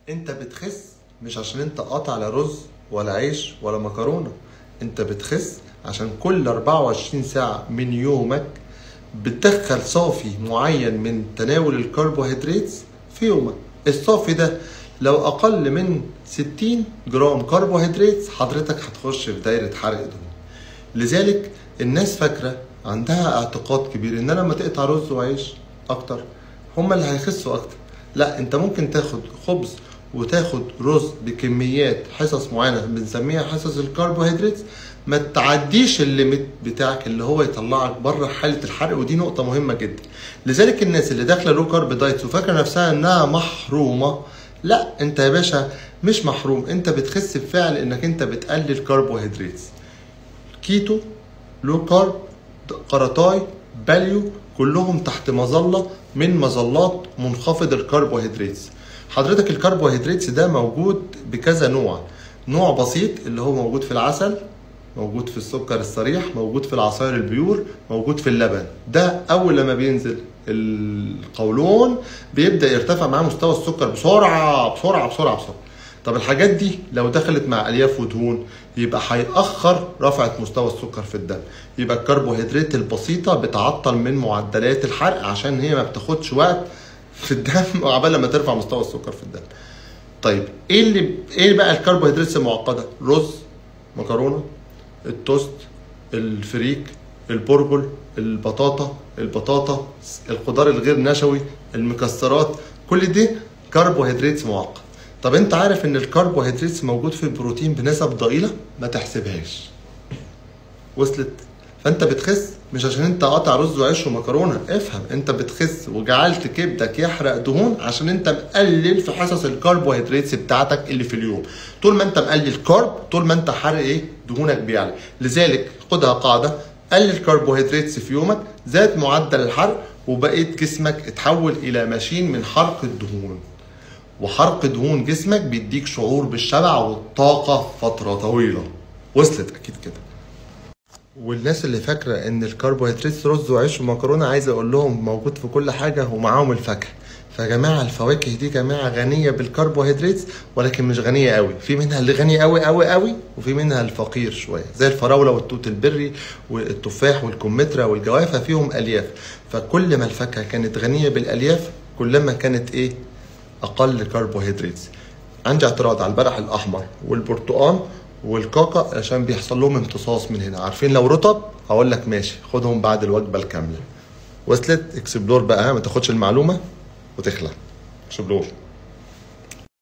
انت بتخس مش عشان انت قاطع لا رز ولا عيش ولا مكرونه انت بتخس عشان كل 24 ساعه من يومك بتدخل صافي معين من تناول الكربوهيدرات في يومك الصافي ده لو اقل من 60 جرام كربوهيدرات حضرتك هتخش في دايره حرق دهون لذلك الناس فاكره عندها اعتقاد كبير ان لما تقطع رز وعيش اكتر هم اللي هيخسوا اكتر لا انت ممكن تاخد خبز وتاخد رز بكميات حصص معينه بنسميها حصص الكربوهيدرات ما تعديش الليميت بتاعك اللي هو يطلعك بره حاله الحرق ودي نقطه مهمه جدا لذلك الناس اللي داخله لو كارب دايتس وفاكره نفسها انها محرومه لا انت يا باشا مش محروم انت بتخس بفعل انك انت بتقلل كربوهيدرات كيتو لو كارب قرطاي باليو كلهم تحت مظله من مظلات منخفض الكربوهيدرات حضرتك الكربوهيدرات ده موجود بكذا نوع نوع بسيط اللي هو موجود في العسل موجود في السكر الصريح موجود في العصائر البيور موجود في اللبن ده اول لما بينزل القولون بيبدا يرتفع معاه مستوى السكر بسرعه بسرعه بسرعه بسرعه طب الحاجات دي لو دخلت مع الياف ودهون يبقى هيأخر رفعة مستوى السكر في الدم يبقى الكربوهيدرات البسيطة بتعطل من معدلات الحرق عشان هي ما بتاخدش وقت في الدم عبال لما ترفع مستوى السكر في الدم طيب ايه اللي ايه بقى الكربوهيدرات المعقده رز مكرونه التوست الفريك البرجل البطاطا البطاطا الخضار الغير نشوي المكسرات كل دي كربوهيدرات معقد طب انت عارف ان الكربوهيدرات موجود في البروتين بنسب ضئيله ما تحسبهاش وصلت فانت بتخس مش عشان انت قاطع رز وعيش ومكرونه افهم انت بتخس وجعلت كبدك يحرق دهون عشان انت مقلل في حصص الكربوهيدرات بتاعتك اللي في اليوم طول ما انت مقلل كارب طول ما انت حرق ايه دهونك بيعلى لذلك خدها قاعده قلل كربوهيدرات في يومك زاد معدل الحرق وبقيت جسمك اتحول الى ماشين من حرق الدهون وحرق دهون جسمك بيديك شعور بالشبع والطاقه فتره طويله وصلت اكيد كده والناس اللي فاكره ان الكربوهيدرات رز وعيش ومكرونه عايز اقول لهم موجود في كل حاجه ومعاهم الفاكهه فيا جماعه الفواكه دي جماعه غنيه بالكربوهيدرات ولكن مش غنيه قوي في منها اللي غني قوي قوي قوي وفي منها الفقير شويه زي الفراوله والتوت البري والتفاح والكمثرى والجوافه فيهم الياف فكل ما الفاكهه كانت غنيه بالالياف كلما كانت ايه اقل كربوهيدرات عندي اعتراض على البلح الاحمر والبرتقال والكاكا عشان بيحصل لهم امتصاص من هنا عارفين لو رطب هقول لك ماشي خدهم بعد الوجبه الكامله وصلت اكسبلور بقى ما تاخدش المعلومه وتخلع اكسبلور